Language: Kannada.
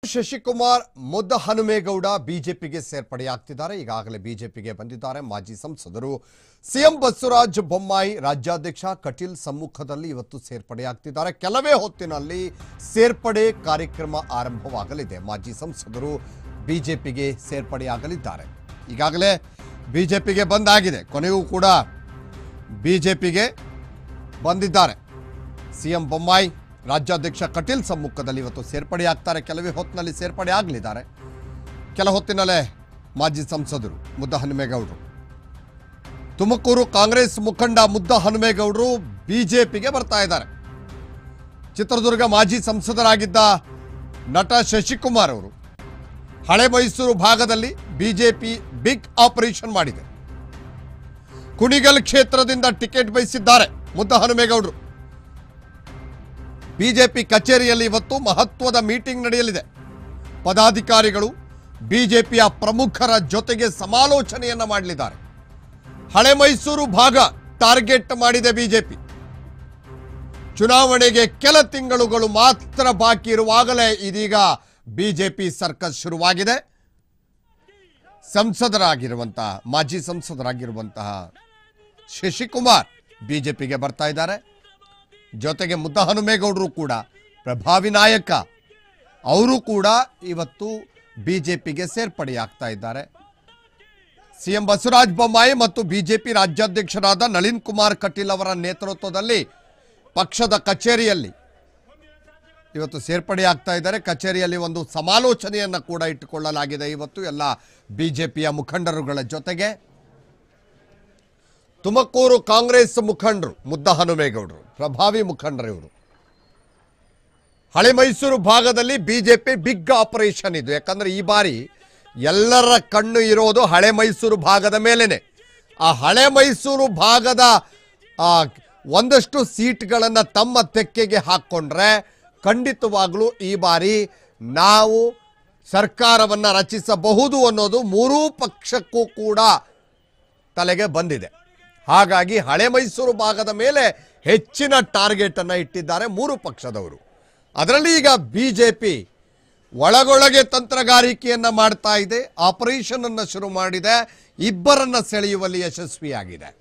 ಶಶಿಕುಮಾರ್ ಮುದ್ದ ಹನುಮೇಗೌಡ ಬಿಜೆಪಿಗೆ ಸೇರ್ಪಡೆಯಾಗ್ತಿದ್ದಾರೆ ಈಗಾಗಲೇ ಬಿಜೆಪಿಗೆ ಬಂದಿದ್ದಾರೆ ಮಾಜಿ ಸಂಸದರು ಸಿಎಂ ಬಸವರಾಜ ಬೊಮ್ಮಾಯಿ ರಾಜ್ಯಾಧ್ಯಕ್ಷ ಕಟೀಲ್ ಸಮ್ಮುಖದಲ್ಲಿ ಇವತ್ತು ಸೇರ್ಪಡೆಯಾಗ್ತಿದ್ದಾರೆ ಕೆಲವೇ ಹೊತ್ತಿನಲ್ಲಿ ಸೇರ್ಪಡೆ ಕಾರ್ಯಕ್ರಮ ಆರಂಭವಾಗಲಿದೆ ಮಾಜಿ ಸಂಸದರು ಬಿಜೆಪಿಗೆ ಸೇರ್ಪಡೆಯಾಗಲಿದ್ದಾರೆ ಈಗಾಗಲೇ ಬಿಜೆಪಿಗೆ ಬಂದಾಗಿದೆ ಕೊನೆಗೂ ಕೂಡ ಬಿಜೆಪಿಗೆ ಬಂದಿದ್ದಾರೆ ಸಿಎಂ ಬೊಮ್ಮಾಯಿ ರಾಜ್ಯಾಧ್ಯಕ್ಷ ಕಟೀಲ್ ಸಮ್ಮುಖದಲ್ಲಿ ಇವತ್ತು ಸೇರ್ಪಡೆಯಾಗ್ತಾರೆ ಕೆಲವೇ ಹೊತ್ತಿನಲ್ಲಿ ಸೇರ್ಪಡೆ ಆಗಲಿದ್ದಾರೆ ಕೆಲ ಹೊತ್ತಿನಲ್ಲೇ ಮಾಜಿ ಸಂಸದರು ಮುದ್ದ ಹನುಮೇಗೌಡರು ತುಮಕೂರು ಕಾಂಗ್ರೆಸ್ ಮುಖಂಡ ಮುದ್ದ ಹನುಮೇಗೌಡರು ಬಿಜೆಪಿಗೆ ಬರ್ತಾ ಇದ್ದಾರೆ ಚಿತ್ರದುರ್ಗ ಮಾಜಿ ಸಂಸದರಾಗಿದ್ದ ನಟ ಶಶಿಕುಮಾರ್ ಅವರು ಹಳೆ ಮೈಸೂರು ಭಾಗದಲ್ಲಿ ಬಿಜೆಪಿ ಬಿಗ್ ಆಪರೇಷನ್ ಮಾಡಿದೆ ಕುಣಿಗಲ್ ಕ್ಷೇತ್ರದಿಂದ ಟಿಕೆಟ್ ಬಯಸಿದ್ದಾರೆ ಮುದ್ದ ಹನುಮೇಗೌಡರು ಬಿಜೆಪಿ ಕಚೇರಿಯಲ್ಲಿ ಇವತ್ತು ಮಹತ್ವದ ಮೀಟಿಂಗ್ ನಡೆಯಲಿದೆ ಪದಾಧಿಕಾರಿಗಳು ಬಿಜೆಪಿಯ ಪ್ರಮುಖರ ಜೊತೆಗೆ ಸಮಾಲೋಚನೆಯನ್ನ ಮಾಡಲಿದ್ದಾರೆ ಹಳೆ ಮೈಸೂರು ಭಾಗ ಟಾರ್ಗೆಟ್ ಮಾಡಿದೆ ಬಿಜೆಪಿ ಚುನಾವಣೆಗೆ ಕೆಲ ತಿಂಗಳುಗಳು ಮಾತ್ರ ಬಾಕಿ ಇರುವಾಗಲೇ ಇದೀಗ ಬಿಜೆಪಿ ಸರ್ಕಸ್ ಶುರುವಾಗಿದೆ ಸಂಸದರಾಗಿರುವಂತಹ ಮಾಜಿ ಸಂಸದರಾಗಿರುವಂತಹ ಶಶಿಕುಮಾರ್ ಬಿಜೆಪಿಗೆ ಬರ್ತಾ ಇದ್ದಾರೆ ಜೊತೆಗೆ ಮುದ್ದ ಹನುಮೇಗೌಡರು ಕೂಡ ಪ್ರಭಾವಿ ನಾಯಕ ಅವರು ಕೂಡ ಇವತ್ತು ಬಿಜೆಪಿಗೆ ಸೇರ್ಪಡೆಯಾಗ್ತಾ ಇದ್ದಾರೆ ಸಿಎಂ ಬಸವರಾಜ ಬೊಮ್ಮಾಯಿ ಮತ್ತು ಬಿಜೆಪಿ ರಾಜ್ಯಾಧ್ಯಕ್ಷರಾದ ನಳಿನ್ ಕುಮಾರ್ ಕಟೀಲ್ ಅವರ ನೇತೃತ್ವದಲ್ಲಿ ಪಕ್ಷದ ಕಚೇರಿಯಲ್ಲಿ ಇವತ್ತು ಸೇರ್ಪಡೆಯಾಗ್ತಾ ಇದ್ದಾರೆ ಕಚೇರಿಯಲ್ಲಿ ಒಂದು ಸಮಾಲೋಚನೆಯನ್ನು ಕೂಡ ಇಟ್ಟುಕೊಳ್ಳಲಾಗಿದೆ ಇವತ್ತು ಎಲ್ಲ ಬಿಜೆಪಿಯ ಮುಖಂಡರುಗಳ ಜೊತೆಗೆ ತುಮಕೂರು ಕಾಂಗ್ರೆಸ್ ಮುಖಂಡರು ಮುದ್ದ ಹನುಮೇಗೌಡರು ಪ್ರಭಾವಿ ಮುಖಂಡರು ಇವರು ಹಳೆ ಮೈಸೂರು ಭಾಗದಲ್ಲಿ ಬಿಜೆಪಿ ಬಿಗ್ ಆಪರೇಷನ್ ಇದು ಯಾಕಂದ್ರೆ ಈ ಬಾರಿ ಎಲ್ಲರ ಕಣ್ಣು ಇರೋದು ಹಳೆ ಮೈಸೂರು ಭಾಗದ ಮೇಲೇನೆ ಆ ಹಳೆ ಮೈಸೂರು ಭಾಗದ ಆ, ಒಂದಷ್ಟು ಸೀಟ್ಗಳನ್ನು ತಮ್ಮ ತೆಕ್ಕೆಗೆ ಹಾಕ್ಕೊಂಡ್ರೆ ಖಂಡಿತವಾಗ್ಲೂ ಈ ಬಾರಿ ನಾವು ಸರ್ಕಾರವನ್ನು ರಚಿಸಬಹುದು ಅನ್ನೋದು ಮೂರೂ ಪಕ್ಷಕ್ಕೂ ಕೂಡ ತಲೆಗೆ ಬಂದಿದೆ ಹಾಗಾಗಿ ಹಳೆ ಮೈಸೂರು ಭಾಗದ ಮೇಲೆ ಹೆಚ್ಚಿನ ಟಾರ್ಗೆಟ್ ಅನ್ನ ಇಟ್ಟಿದ್ದಾರೆ ಮೂರು ಪಕ್ಷದವರು ಅದರಲ್ಲಿ ಈಗ ಬಿಜೆಪಿ ಒಳಗೊಳಗೆ ತಂತ್ರಗಾರಿಕೆಯನ್ನ ಮಾಡ್ತಾ ಇದೆ ಆಪರೇಷನ್ ಅನ್ನ ಶುರು ಮಾಡಿದೆ ಇಬ್ಬರನ್ನ ಸೆಳೆಯುವಲ್ಲಿ ಯಶಸ್ವಿಯಾಗಿದೆ